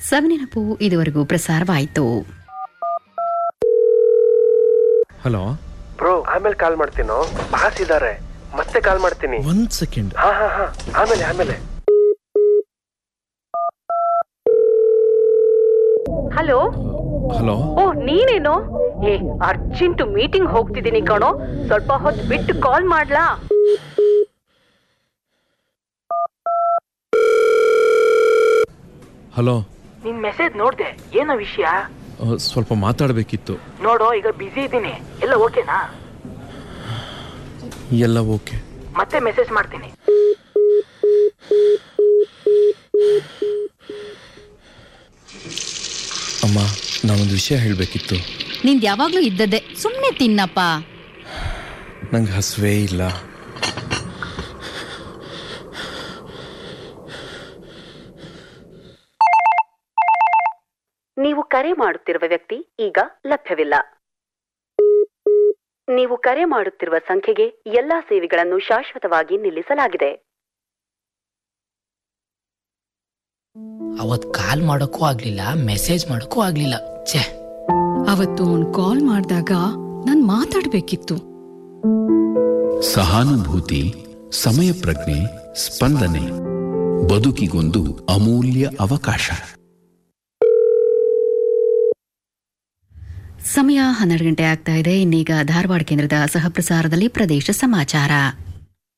ಸವಿನೆನಪು ಇದುವರೆಗೂ ಪ್ರಸಾರವಾಯಿತು hello bro ಆಮೇಲೆ ಕಾಲ್ ಮಾಡ್ತೀನೋ ಬಾಸ್ ಇದಾರೆ ಮತ್ತೆ ಕಾಲ್ ಮಾಡ್ತೀನಿ ಒಂದ್ ಸೆಕೆಂಡ್ ಹಾ ಹಾ ಹಾ ಆಮೇಲೆ ಆಮೇಲೆ ಹಲೋ ಹಲೋ ಓ ನೀನೇನು ಏ ಅರ್ಜೆಂಟ್ ಮೀಟಿಂಗ್ ಹೋಗ್ತಿದ್ದೀನಿ ಕಣೋ ಸ್ವಲ್ಪ ಹೊತ್ತು ಬಿಟ್ಟು ಕಾಲ್ ಮಾಡ್ಲಾ ಹಲೋ ನಿನ್ ಮೆಸೇಜ್ ನೋಡ್ದೆ ಏನೋ ವಿಷಯ ಆ, ಸ್ವಲ್ಪ ಮಾತಾಡಬೇಕಿತ್ತು ನೋಡು ಈಗ ಬಿಸಿ ಇದ್ದೀನಿ ಎಲ್ಲ ಓಕೆನಾ ಎಲ್ಲ ಓಕೆ ಮತ್ತೆ ಮೆಸೇಜ್ ಮಾಡ್ತೀನಿ ಅಮ್ಮ ನಾನೊಂದು ವಿಷಯ ಹೇಳಬೇಕಿತ್ತು ನಿಂದ್ ಯಾವಾಗ್ಲೂ ಇದ್ದದ್ದೇ ಸುಮ್ನೆ ತಿನ್ನಪ್ಪ ನಂಗೆ ಹಸುವೇ ಇಲ್ಲ ನೀವು ಕರೆ ಮಾಡುತ್ತಿರುವ ವ್ಯಕ್ತಿ ಈಗ ಲಭ್ಯವಿಲ್ಲ ನೀವು ಕರೆ ಮಾಡುತ್ತಿರುವ ಸಂಖ್ಯೆಗೆ ಎಲ್ಲಾ ಸೇವೆಗಳನ್ನು ಶಾಶ್ವತವಾಗಿ ನಿಲ್ಲಿಸಲಾಗಿದೆ ಅವತ್ ಕಾಲ್ ಮಾಡೋಕ್ಕೂ ಆಗ್ಲಿಲ್ಲ ಮೆಸೇಜ್ ಮಾಡೋಕ್ಕೂ ಆಗ್ಲಿಲ್ಲ ಛೇ ಅವತ್ತು ಅವ್ನ್ ಕಾಲ್ ಮಾಡಿದಾಗ ನಾನ್ ಮಾತಾಡ್ಬೇಕಿತ್ತು ಸಹಾನುಭೂತಿ ಸಮಯ ಪ್ರಜ್ಞೆ ಸ್ಪಂದನೆ ಬದುಕಿಗೊಂದು ಅಮೂಲ್ಯ ಅವಕಾಶ ಸಮಯ ಹನ್ನೆರಡು ಗಂಟೆ ಆಗ್ತಾ ಇದೆ ಇನ್ನೀಗ ಧಾರವಾಡ ಕೇಂದ್ರದ ಸಹಪ್ರಸಾರದಲ್ಲಿ ಪ್ರದೇಶ ಸಮಾಚಾರ